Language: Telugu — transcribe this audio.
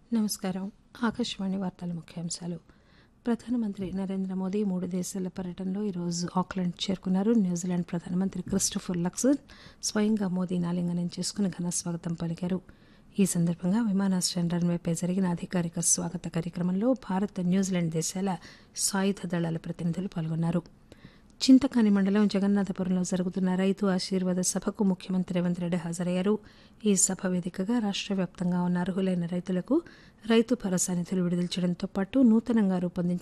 నమస్కారం ఆకాశవాణి వార్తల ముఖ్యాంశాలు ప్రధానమంత్రి నరేంద్ర మోదీ మూడు దేశాల పర్యటనలో ఈరోజు ఆక్లాండ్ చేరుకున్నారు న్యూజిలాండ్ ప్రధానమంత్రి క్రిస్టోఫర్ లక్సన్ స్వయంగా మోదీని ఆలింగనం చేసుకుని ఘన స్వాగతం పలికారు ఈ సందర్భంగా విమానాశ్రయం రన్వేపై జరిగిన అధికారిక స్వాగత కార్యక్రమంలో భారత్ న్యూజిలాండ్ దేశాల సాయుధ దళాల ప్రతినిధులు పాల్గొన్నారు చింతకాని మండలం జగన్నాథపురంలో జరుగుతున్న రైతు ఆశీర్వాద సభకు ముఖ్యమంత్రి రేవంత్ రెడ్డి హాజరయ్యారు ఈ సభ వేదికగా రాష్ట్ర వ్యాప్తంగా ఉన్న అర్హులైన రైతులకు రైతు భరోసా నిధులు విడుదల చేయడంతో పాటు నూతనంగా రూపొందించిన